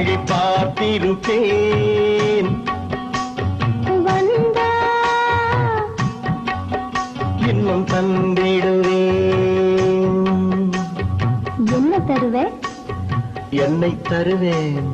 வழி பார்த்திருப்பேன் வந்தா இன்னும் தந்திடுவேன் என்ன தருவே என்னை தருவேன்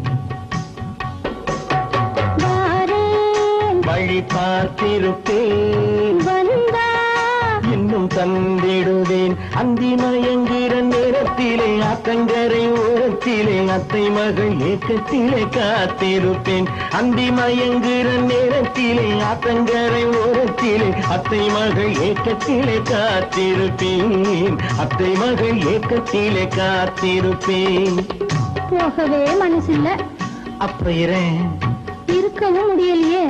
வாரேன் வழி பார்த்திருப்பேன் வந்தா இன்னும் தந்திடுவேன் அந்தி மயங்குகிற நேரத்திலே ஆத்தங்கரை ஓரத்திலே அத்தை மகள் ஏக்கத்திலே காத்திருப்பேன் அந்தி மயங்குகிற நேரத்திலே ஆத்தங்கரை ஓரத்திலே அத்தை மகள் ஏக்கத்திலே காத்திருப்பேன் அத்தை மகள் ஏக்கத்திலே காத்திருப்பேன் போகவே மனசில்ல அப்ப இரேன் இருக்கவும் முடியலையே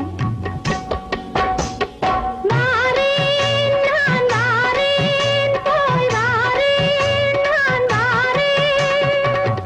வாரேன், நான் வாரேன், போய் வாரேன், நான் வாரேன்.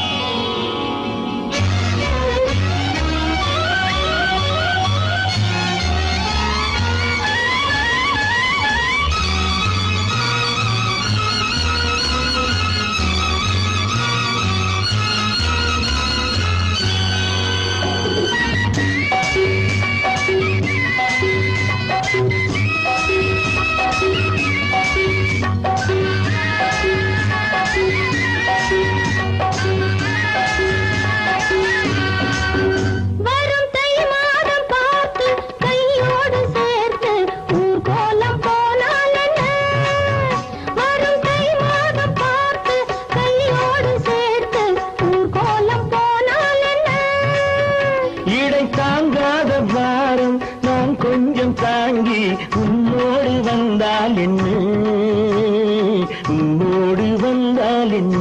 வரும் தை மாதம் பார்த்து கையோடு சேர்த்து ஊர்கோலம் போனால் என்ன வரும் தை மாதம் பார்த்து கையோடு சேர்த்து ஊர்கோலம் போனால் என்ன இடை தாங்காத பாரம் நான் கொஞ்சம் தாங்கி உன்னோடு வந்தால் என்ன உன்னோடு வந்தால் என்ன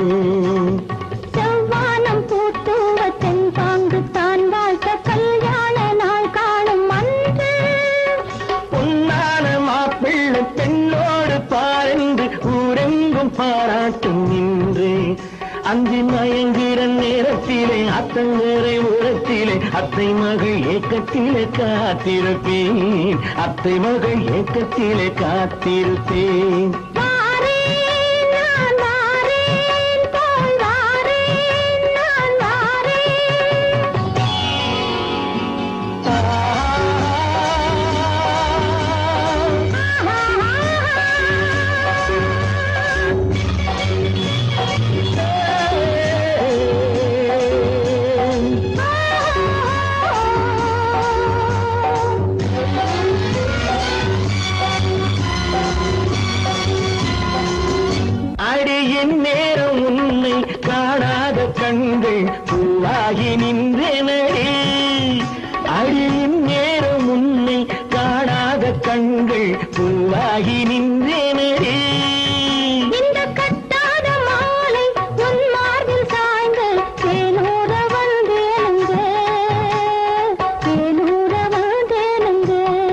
செவ்வானம் பூத்துவ தென்பாங்கு தான் வாழ்த்த கல்யாண நாள் காணும் அன்று பொன்னான மாப்பிள்ளை பெண்ணோடு பாரந்து ஊரெங்கும் பாராட்டும் நின்று அஞ்சு மயங்குகிற நேரத்திலே அத்தங்கரை உரத்திலே அத்தை மகள் ஏக்கத்திலே காத்திருப்பேன் அத்தை மகள் ஏக்கத்திலே காத்திருப்பேன் வாரேன், நான் வாரேன், போய் வாரேன், நான் வாரேன். அடியின் நேரம் உன்னை காணாத கண்கள் பூவாகி நின்றனடி அடியின் நேரம் உன்னை காணாத கண்கள் பூவாகி நின்றனடி இந்த கட்டாத மாலை உன் மார்பில் சாய்ந்து தேனூர வந்தேனுங்க தேனூர வந்தேனுங்க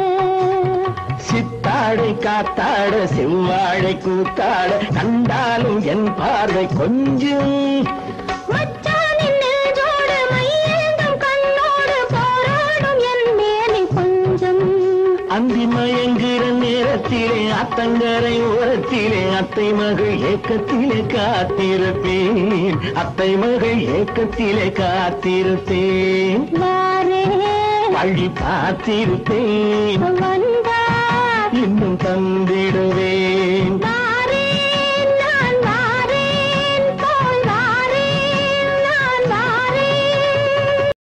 சித்தாடை காத்தாட செவ்வாழை கூத்தாட கண்டாலும் என் பார்வை கொஞ்சம் மச்சானின் நெஞ்சோடு மையேந்தும் கண்ணோடு போராடும் என் மேனி கொஞ்சம் அந்தி மயங்குகிற நேரத்திலே அத்தங்கரை ஓரத்திலே அத்தை மகள் ஏக்கத்திலே காத்திருப்பேன் அத்தை மகள் ஏக்கத்திலே காத்திருப்பேன் வாரே வழி பார்த்திருப்பேன் வந்தா இன்னும் தந்திடுவேன் வா